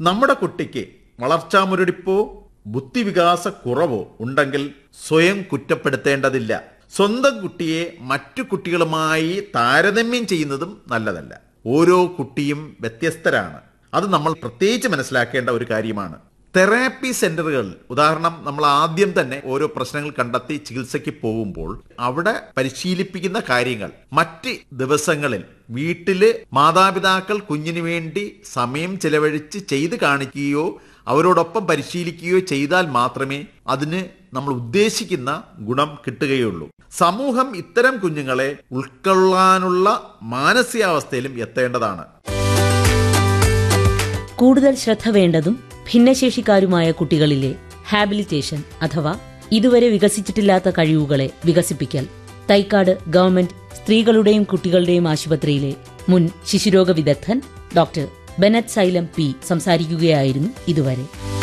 നമ്മുടെ കുട്ടിക്ക് വളർച്ചാ മുരടിപ്പോ ബുദ്ധിവികാസ കുറവോ ഉണ്ടെങ്കിൽ സ്വയം കുറ്റപ്പെടുത്തേണ്ടതില്ല സ്വന്തം കുട്ടിയെ മറ്റു കുട്ടികളുമായി താരതമ്യം ചെയ്യുന്നതും നല്ലതല്ല ഓരോ കുട്ടിയും വ്യത്യസ്തരാണ് അത് നമ്മൾ പ്രത്യേകിച്ച് മനസ്സിലാക്കേണ്ട ഒരു കാര്യമാണ് തെറാപ്പി സെന്ററുകൾ ഉദാഹരണം നമ്മൾ ആദ്യം തന്നെ ഓരോ പ്രശ്നങ്ങൾ കണ്ടെത്തി ചികിത്സയ്ക്ക് പോകുമ്പോൾ അവിടെ പരിശീലിപ്പിക്കുന്ന കാര്യങ്ങൾ മറ്റ് ദിവസങ്ങളിൽ വീട്ടില് മാതാപിതാക്കൾ കുഞ്ഞിന് വേണ്ടി സമയം ചെലവഴിച്ച് ചെയ്ത് കാണിക്കുകയോ അവരോടൊപ്പം പരിശീലിക്കുകയോ ചെയ്താൽ മാത്രമേ അതിന് നമ്മൾ ഉദ്ദേശിക്കുന്ന ഗുണം കിട്ടുകയുള്ളൂ സമൂഹം ഇത്തരം കുഞ്ഞുങ്ങളെ ഉൾക്കൊള്ളാനുള്ള മാനസികാവസ്ഥയിലും എത്തേണ്ടതാണ് കൂടുതൽ ശ്രദ്ധ വേണ്ടതും ഭിന്നശേഷിക്കാരുമായ കുട്ടികളിലെ ഹാബിലിറ്റേഷൻ അഥവാ ഇതുവരെ വികസിച്ചിട്ടില്ലാത്ത കഴിവുകളെ വികസിപ്പിക്കൽ തൈക്കാട് ഗവൺമെന്റ് സ്ത്രീകളുടെയും കുട്ടികളുടെയും ആശുപത്രിയിലെ മുൻ ശിശുരോഗ വിദഗ്ധൻ ഡോക്ടർ ബെനറ്റ് സൈലം പി സംസാരിക്കുകയായിരുന്നു ഇതുവരെ